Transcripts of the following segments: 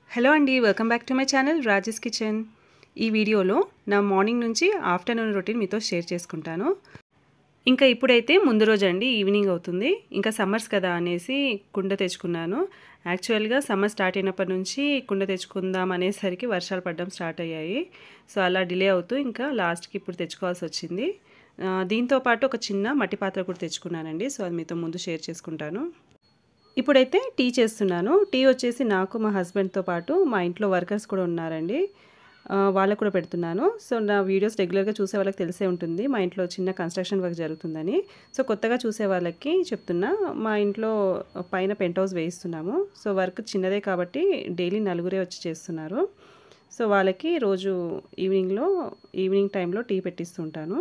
hello అండి welcome back to my channel Rajesh kitchen ఈ వీడియోలో నా మార్నింగ్ నుంచి ఆఫ్టర్నూన్ రొటీన్ మీతో షేర్ చేసుకుంటాను ఇంకా ఇప్పుడైతే ముందు రోజు అండి ఈవినింగ్ అవుతుంది ఇంకా సమ్మర్స్ కదా అనేసి కుండ తెచ్చుకున్నాను యాక్చువల్గా సమ్మర్ స్టార్ట్ అయినప్పటి నుంచి కుండ తెచ్చుకుందాం అనేసరికి వర్షాలు పడడం స్టార్ట్ అయ్యాయి సో అలా డిలే అవుతూ ఇంకా లాస్ట్కి ఇప్పుడు తెచ్చుకోవాల్సి వచ్చింది ఆ, దీంతో పాటు ఒక చిన్న మట్టి పాత్ర కూడా తెచ్చుకున్నానండి సో అది మీతో ముందు షేర్ చేసుకుంటాను ఇప్పుడైతే టీ చేస్తున్నాను టీ వచ్చేసి నాకు మా హస్బెండ్తో పాటు మా ఇంట్లో వర్కర్స్ కూడా ఉన్నారండి ఆ, వాళ్ళకు కూడా పెడుతున్నాను సో నా వీడియోస్ రెగ్యులర్గా చూసే వాళ్ళకి తెలిసే ఉంటుంది మా ఇంట్లో చిన్న కన్స్ట్రక్షన్ వర్క్ జరుగుతుందని సో కొత్తగా చూసే వాళ్ళకి చెప్తున్నా మా ఇంట్లో పైన పెంట్ హౌస్ వేయిస్తున్నాము సో వర్క్ చిన్నదే కాబట్టి డైలీ నలుగురే వచ్చి చేస్తున్నారు సో వాళ్ళకి రోజు ఈవినింగ్లో ఈవినింగ్ టైంలో టీ పెట్టిస్తుంటాను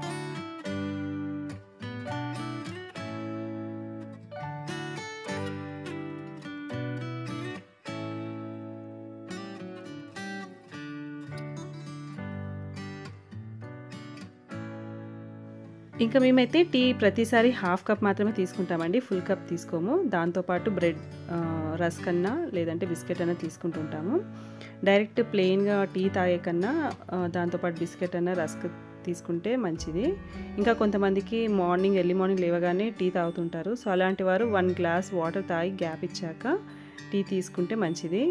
ఇంకా మేమైతే టీ ప్రతిసారి హాఫ్ కప్ మాత్రమే తీసుకుంటామండి ఫుల్ కప్ తీసుకోము దాంతోపాటు బ్రెడ్ రస్క్ అన్నా లేదంటే బిస్కెట్ అన్నా తీసుకుంటుంటాము డైరెక్ట్ ప్లెయిన్గా టీ తాగే కన్నా ఆ, దాంతోపాటు బిస్కెట్ అన్నా రస్క్ తీసుకుంటే మంచిది ఇంకా కొంతమందికి మార్నింగ్ ఎర్లీ మార్నింగ్ లేవగానే టీ తాగుతుంటారు సో అలాంటి వారు వన్ గ్లాస్ వాటర్ తాగి గ్యాప్ ఇచ్చాక టీ తీసుకుంటే మంచిది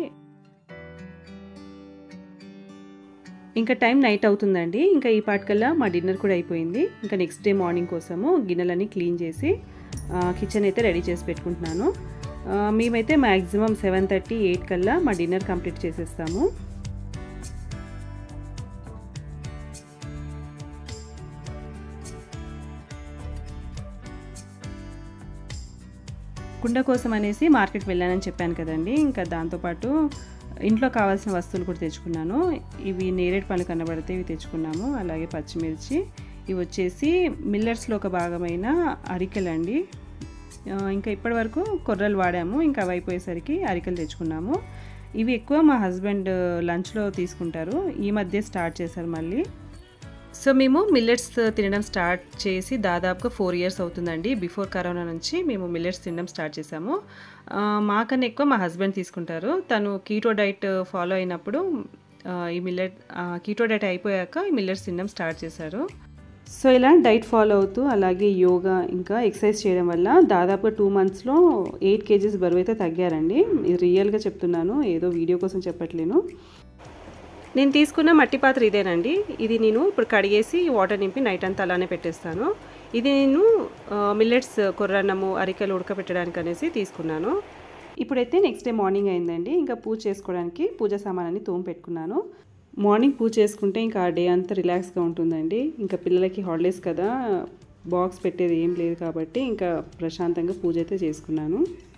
ఇంకా టైం నైట్ అవుతుందండి ఇంకా ఈ పాటికల్లా మా డిన్నర్ కూడా అయిపోయింది ఇంకా నెక్స్ట్ డే మార్నింగ్ కోసము గిన్నెలన్నీ క్లీన్ చేసి కిచెన్ అయితే రెడీ చేసి పెట్టుకుంటున్నాను ఆ, మేమైతే మ్యాక్సిమం సెవెన్ థర్టీ ఎయిట్ కల్లా మా డిన్నర్ కంప్లీట్ చేసేస్తాము కుండ కోసం అనేసి మార్కెట్ వెళ్ళానని చెప్పాను కదండి ఇంకా దాంతోపాటు ఇంట్లో కావాల్సిన వస్తువులు కూడా తెచ్చుకున్నాను ఇవి నేరేడు పళ్ళు కనబడితే ఇవి తెచ్చుకున్నాము అలాగే పచ్చిమిర్చి ఇవి వచ్చేసి మిల్లర్స్లో ఒక భాగమైన అరికెలండి ఆ, ఇంకా ఇప్పటి వరకు కొర్రలు వాడాము ఇంకా అవి అయిపోయేసరికి అరికెలు తెచ్చుకున్నాము ఇవి ఎక్కువ మా హస్బెండ్ లంచ్లో తీసుకుంటారు ఈ మధ్య స్టార్ట్ చేశారు మళ్ళీ సో మేము మిల్లెట్స్ తినడం స్టార్ట్ చేసి దాదాపుగా ఫోర్ ఇయర్స్ అవుతుందండి బిఫోర్ కరోనా నుంచి మేము మిల్లెట్స్ తినడం స్టార్ట్ చేసాము ఆ, మాకన్నా ఎక్కువ మా హస్బెండ్ తీసుకుంటారు తను కీటో డైట్ ఫాలో అయినప్పుడు ఆ, ఈ మిల్లెట్ కీటో డైట్ అయిపోయాక ఈ మిల్లెట్స్ తినడం స్టార్ట్ చేశారు సో ఇలా డైట్ ఫాలో అవుతూ అలాగే యోగా ఇంకా ఎక్సర్సైజ్ చేయడం వల్ల దాదాపుగా టూ మంత్స్లో ఎయిట్ కేజీస్ బరువు అయితే తగ్గారండి ఇది రియల్గా చెప్తున్నాను ఏదో వీడియో కోసం చెప్పట్లేను నేను తీసుకున్న మట్టి పాత్ర ఇదేనండి ఇది నేను ఇప్పుడు కడిగేసి వాటర్ నింపి నైట్ అంతా అలానే పెట్టేస్తాను ఇది నేను మిల్లెట్స్ కొర్రన్నము అరికెలు ఉడకబెట్టడానికి అనేసి తీసుకున్నాను ఇప్పుడైతే నెక్స్ట్ డే మార్నింగ్ అయిందండి ఇంకా పూజ చేసుకోవడానికి పూజ సామాన్ని తోము పెట్టుకున్నాను మార్నింగ్ పూజ చేసుకుంటే ఇంకా ఆ డే అంతా రిలాక్స్గా ఉంటుందండి ఇంకా పిల్లలకి హాలిడేస్ కదా బాక్స్ పెట్టేది ఏం లేదు కాబట్టి ఇంకా ప్రశాంతంగా పూజ అయితే చేసుకున్నాను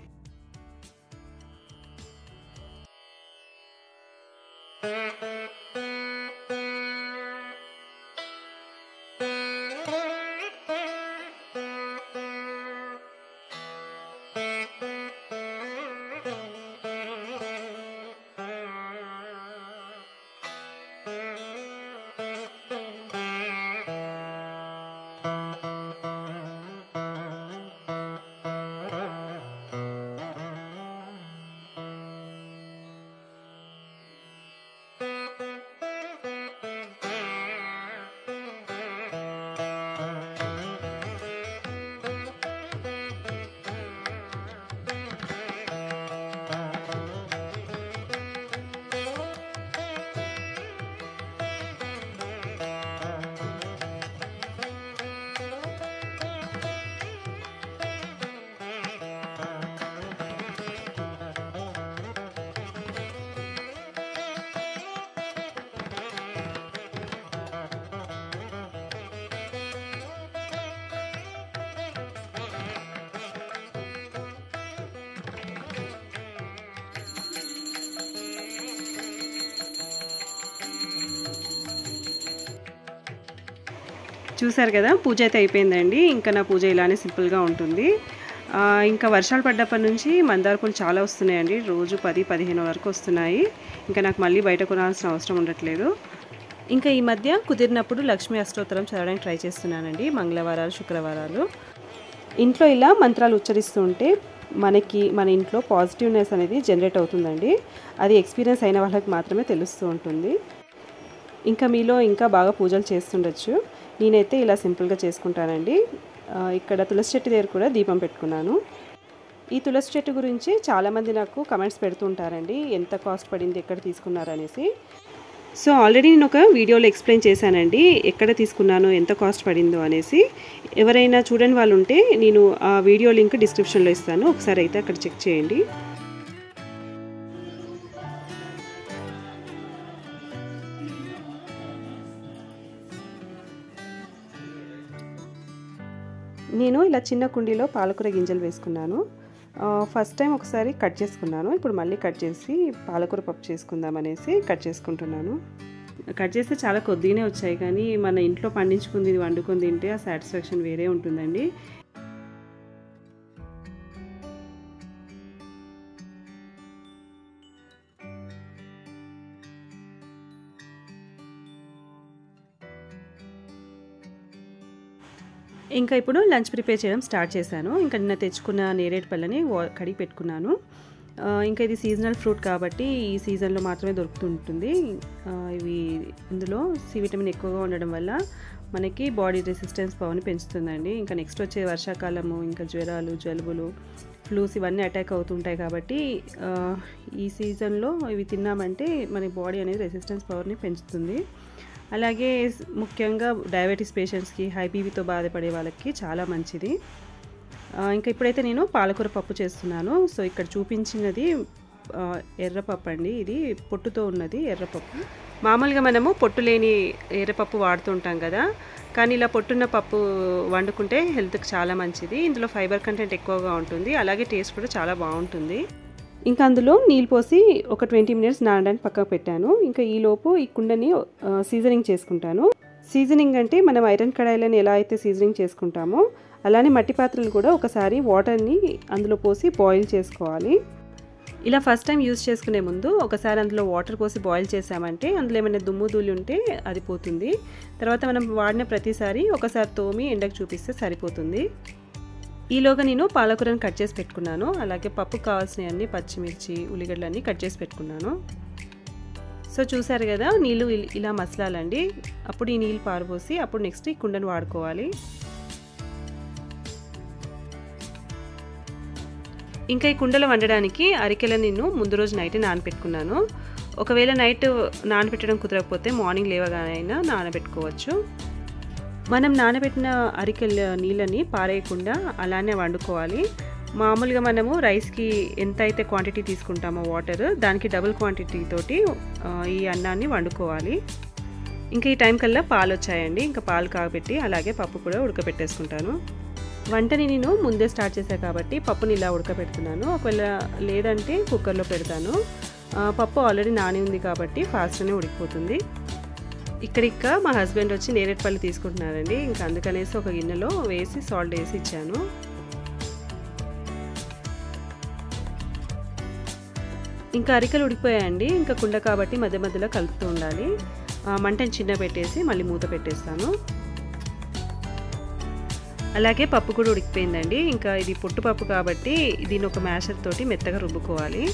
చూసారు కదా పూజ అయితే అయిపోయిందండి ఇంకా నా పూజ ఇలానే సింపుల్గా ఉంటుంది ఆ, ఇంకా వర్షాలు పడ్డప్పటి నుంచి మందార పూలు చాలా వస్తున్నాయండి రోజు పది పదిహేను వరకు వస్తున్నాయి ఇంకా నాకు మళ్ళీ బయట కొనాల్సిన అవసరం ఉండట్లేదు ఇంకా ఈ మధ్య కుదిరినప్పుడు లక్ష్మీ అష్టోత్తరం చదవడానికి ట్రై చేస్తున్నానండి మంగళవారాలు శుక్రవారాలు ఇంట్లో ఇలా మంత్రాలు ఉచ్చరిస్తూ ఉంటే మనకి మన ఇంట్లో పాజిటివ్నెస్ అనేది జనరేట్ అవుతుందండి అది ఎక్స్పీరియన్స్ అయిన వాళ్ళకి మాత్రమే తెలుస్తూ ఉంటుంది ఇంకా మీలో ఇంకా బాగా పూజలు చేస్తుండొచ్చు నేనైతే ఇలా సింపుల్గా చేసుకుంటానండి ఆ, ఇక్కడ తులసి చెట్టు దగ్గర కూడా దీపం పెట్టుకున్నాను ఈ తులసి చెట్టు గురించి చాలామంది నాకు కమెంట్స్ పెడుతుంటారండి ఎంత కాస్ట్ పడింది ఎక్కడ తీసుకున్నారు అనేసి సో ఆల్రెడీ నేను ఒక వీడియోలో ఎక్స్ప్లెయిన్ చేశానండి ఎక్కడ తీసుకున్నాను ఎంత కాస్ట్ పడిందో అనేసి ఎవరైనా చూడని వాళ్ళు ఉంటే నేను ఆ వీడియో లింక్ డిస్క్రిప్షన్లో ఇస్తాను ఒకసారి అయితే అక్కడ చెక్ చేయండి నేను ఇలా చిన్న కుండీలో పాలకూర గింజలు వేసుకున్నాను ఆ, ఫస్ట్ టైం ఒకసారి కట్ చేసుకున్నాను ఇప్పుడు మళ్ళీ కట్ చేసి పాలకూర పప్పు చేసుకుందాం అనేసి కట్ చేసుకుంటున్నాను కట్ చేస్తే చాలా కొద్దిగానే వచ్చాయి కానీ మన ఇంట్లో పండించుకుంది ఇది వండుకొని తింటే ఆ సాటిస్ఫాక్షన్ వేరే ఉంటుందండి ఇంకా ఇప్పుడు లంచ్ ప్రిపేర్ చేయడం స్టార్ట్ చేశాను ఇంకా నిన్న తెచ్చుకున్న నేరేడు పళ్ళని వా- కడిగి పెట్టుకున్నాను ఆ, ఇంకా ఇది సీజనల్ ఫ్రూట్ కాబట్టి ఈ సీజన్లో మాత్రమే దొరుకుతుంటుంది ఆ, ఇవి ఇందులో సి విటమిన్ ఎక్కువగా ఉండడం వల్ల మనకి బాడీ రెసిస్టెన్స్ పవర్ని పెంచుతుందండి ఇంకా నెక్స్ట్ వచ్చే వర్షాకాలము ఇంకా జ్వరాలు జలుబులు ఫ్లూస్ ఇవన్నీ అటాక్ అవుతుంటాయి కాబట్టి ఆ, ఈ సీజన్లో ఇవి తిన్నామంటే మన బాడీ అనేది రెసిస్టెన్స్ పవర్ని పెంచుతుంది అలాగే స్- ముఖ్యంగా డయాబెటీస్ పేషెంట్స్కి హై బీపీతో బాధపడే వాళ్ళకి చాలా మంచిది ఆ, ఇంకా ఇప్పుడైతే నేను పాలకూర పప్పు చేస్తున్నాను సో ఇక్కడ చూపించినది ఆ, ఎర్రపప్పు అండి ఇది పొట్టుతో ఉన్నది ఎర్రపప్పు మామూలుగా మనము పొట్టు లేని ఎర్రపప్పు వాడుతుంటాం కదా కానీ ఇలా పొట్టున్న పప్పు వండుకుంటే హెల్త్కి చాలా మంచిది ఇందులో ఫైబర్ కంటెంట్ ఎక్కువగా ఉంటుంది అలాగే టేస్ట్ కూడా చాలా బాగుంటుంది ఇంకా అందులో నీళ్ళు పోసి ఒక ట్వంటీ మినిట్స్ నానడానికి పక్కకు పెట్టాను ఇంకా ఈలోపు ఈ కుండని సీజనింగ్ చేసుకుంటాను సీజనింగ్ అంటే మనం ఐరన్ కడాయిలని ఎలా అయితే సీజనింగ్ చేసుకుంటామో అలానే మట్టి పాత్రలు కూడా ఒకసారి వాటర్ని అందులో పోసి బాయిల్ చేసుకోవాలి ఇలా ఫస్ట్ టైం యూజ్ చేసుకునే ముందు ఒకసారి అందులో వాటర్ పోసి బాయిల్ చేసామంటే అందులో ఏమైనా దుమ్ము ధూళి ఉంటే అది పోతుంది తర్వాత మనం వాడిన ప్రతిసారి ఒకసారి తోమి ఎండకు చూపిస్తే సరిపోతుంది ఈలోగా నేను పాలకూరని కట్ చేసి పెట్టుకున్నాను అలాగే పప్పు కావాల్సినవన్నీ పచ్చిమిర్చి ఉల్లిగడ్డలన్నీ కట్ చేసి పెట్టుకున్నాను సో చూసారు కదా నీళ్ళు ఇల్- ఇలా మసలాలండి అప్పుడు ఈ నీళ్ళు పారబోసి అప్పుడు నెక్స్ట్ ఈ కుండను వాడుకోవాలి ఇంకా ఈ కుండలో వండడానికి అరికెల నేను ముందు రోజు నైట్ నానబెట్టుకున్నాను ఒకవేళ నైట్ నానబెట్టడం కుదరకపోతే మార్నింగ్ లేవగానైనా నానబెట్టుకోవచ్చు మనం నానబెట్టిన అరికెల నీళ్ళని పారేయకుండా అలానే వండుకోవాలి మామూలుగా మనము రైస్కి ఎంత అయితే క్వాంటిటీ తీసుకుంటామో వాటర్ దానికి డబుల్ క్వాంటిటీ తోటి ఆ, ఈ అన్నాన్ని వండుకోవాలి ఇంకా ఈ టైం కల్లా పాలు వచ్చాయండి ఇంకా పాలు కాగబెట్టి అలాగే పప్పు కూడా ఉడకబెట్టేసుకుంటాను వంటని నేను ముందే స్టార్ట్ చేశాను కాబట్టి పప్పుని ఇలా ఉడకబెడుతున్నాను ఒకవేళ లేదంటే కుక్కర్లో పెడతాను ఆ, పప్పు ఆల్రెడీ నాని ఉంది కాబట్టి ఫాస్ట్గానే ఉడికిపోతుంది ఇక్కడ ఇంకా మా హస్బెండ్ వచ్చి నేరేడుపల్లి తీసుకుంటున్నారండి ఇంకా అందుకనేసి ఒక గిన్నెలో వేసి సాల్ట్ వేసి ఇచ్చాను ఇంకా అరికలు ఉడికిపోయాయండి ఇంకా కుండ కాబట్టి మధ్య మధ్యలో కలుపుతూ ఉండాలి ఆ, మంటని చిన్న పెట్టేసి మళ్ళీ మూత పెట్టేస్తాను అలాగే పప్పు కూడా ఉడికిపోయిందండి ఇంకా ఇది పొట్టుపప్పు కాబట్టి దీని ఒక మ్యాషర్ తోటి మెత్తగా రుబ్బుకోవాలి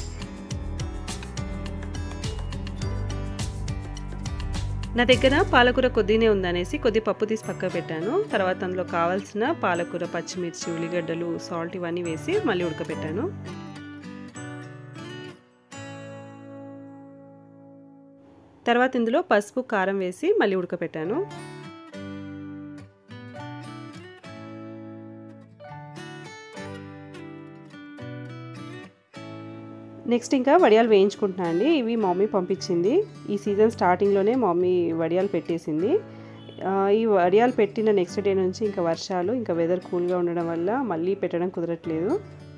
నా దగ్గర పాలకూర కొద్దినే ఉందనేసి కొద్ది పప్పు తీసి పక్క పెట్టాను తర్వాత అందులో కావాల్సిన పాలకూర పచ్చిమిర్చి ఉల్లిగడ్డలు సాల్ట్ ఇవన్నీ వేసి మళ్ళీ ఉడకబెట్టాను తర్వాత ఇందులో పసుపు కారం వేసి మళ్ళీ ఉడకపెట్టాను నెక్స్ట్ ఇంకా వడియాలు వేయించుకుంటున్నా అండి ఇవి మమ్మీ పంపించింది ఈ సీజన్ స్టార్టింగ్లోనే మమ్మీ వడియాలు పెట్టేసింది ఆ, ఈ వడియాలు పెట్టిన నెక్స్ట్ డే నుంచి ఇంకా వర్షాలు ఇంకా వెదర్ కూల్గా ఉండడం వల్ల మళ్ళీ పెట్టడం కుదరట్లేదు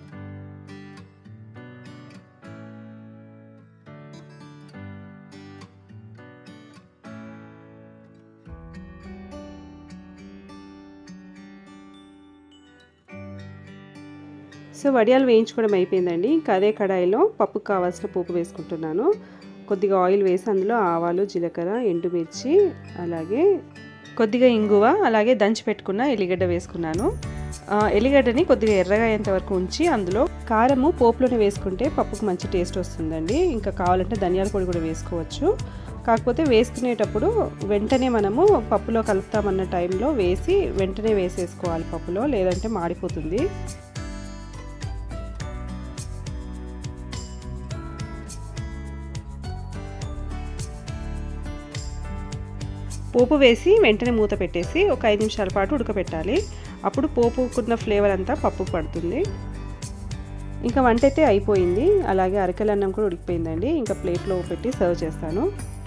సో వడియాలు వేయించుకోవడం అయిపోయిందండి ఇంకా అదే కడాయిలో పప్పుకు కావాల్సిన పోపు వేసుకుంటున్నాను కొద్దిగా ఆయిల్ వేసి అందులో ఆవాలు జీలకర్ర ఎండుమిర్చి అలాగే కొద్దిగా ఇంగువ అలాగే దంచి పెట్టుకున్న ఎల్లిగడ్డ వేసుకున్నాను ఆ, ఎల్లిగడ్డని కొద్దిగా ఎర్రగా అయ్యేంత వరకు ఉంచి అందులో కారము పోపులోనే వేసుకుంటే పప్పుకు మంచి టేస్ట్ వస్తుందండి ఇంకా కావాలంటే ధనియాల పొడి కూడా వేసుకోవచ్చు కాకపోతే వేసుకునేటప్పుడు వెంటనే మనము పప్పులో కలుపుతామన్న టైంలో వేసి వెంటనే వేసేసుకోవాలి పప్పులో లేదంటే మాడిపోతుంది పోపు వేసి వెంటనే మూత పెట్టేసి ఒక ఐదు నిమిషాల పాటు ఉడకబెట్టాలి అప్పుడు పోపుకున్న ఫ్లేవర్ అంతా పప్పు పడుతుంది ఇంకా వంట అయితే అయిపోయింది అలాగే అరకల అన్నం కూడా ఉడికిపోయిందండి ఇంకా ప్లేట్లో పెట్టి సర్వ్ చేస్తాను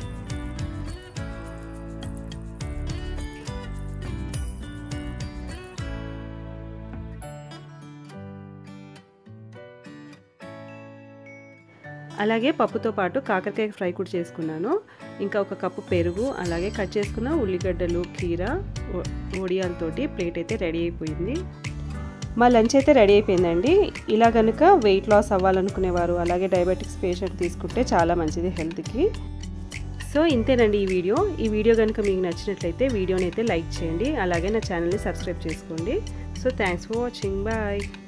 అలాగే పప్పుతో పాటు కాకరకాయ ఫ్రై కూడా చేసుకున్నాను ఇంకా ఒక కప్పు పెరుగు అలాగే కట్ చేసుకున్న ఉల్లిగడ్డలు కీర ఒడియాలతోటి ప్లేట్ అయితే రెడీ అయిపోయింది మా లంచ్ అయితే రెడీ అయిపోయిందండి ఇలా కనుక వెయిట్ లాస్ అవ్వాలనుకునేవారు అలాగే డయాబెటిక్స్ పేషెంట్ తీసుకుంటే చాలా మంచిది హెల్త్కి సో ఇంతేనండి ఈ వీడియో ఈ వీడియో కనుక మీకు నచ్చినట్లయితే వీడియోని అయితే లైక్ చేయండి అలాగే నా ఛానల్ని సబ్స్క్రైబ్ చేసుకోండి so thanks for watching bye